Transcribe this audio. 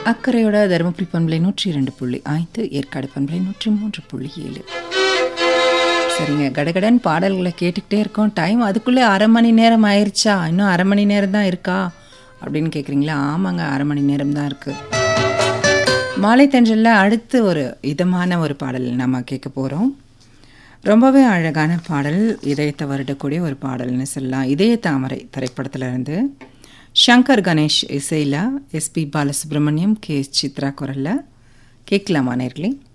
அக்கறையோட தருமபுரி பண்பலை நூற்றி இரண்டு புள்ளி ஐந்து ஏற்காடு பண்பலை நூற்றி மூன்று புள்ளி ஏழு சரிங்க கடகடன் பாடல்களை கேட்டுக்கிட்டே இருக்கோம் டைம் அதுக்குள்ளே அரை மணி நேரம் ஆயிடுச்சா இன்னும் அரை மணி நேரம் தான் இருக்கா அப்படின்னு கேட்குறீங்களா ஆமாங்க அரை மணி நேரம் தான் இருக்குது மாலை தென்றலில் அடுத்து ஒரு இதமான ஒரு பாடல் நம்ம கேட்க போகிறோம் ரொம்பவே அழகான பாடல் இதயத்தை வருடக்கூடிய ஒரு பாடல்னு சொல்லலாம் இதய தாமரை திரைப்படத்துல இருந்து சங்கர் கணேஷ் இசையில் எஸ்பி பாலசுப்ரமணியம் கே சித்ரா குரலில் கேட்கலாமா நேர்களே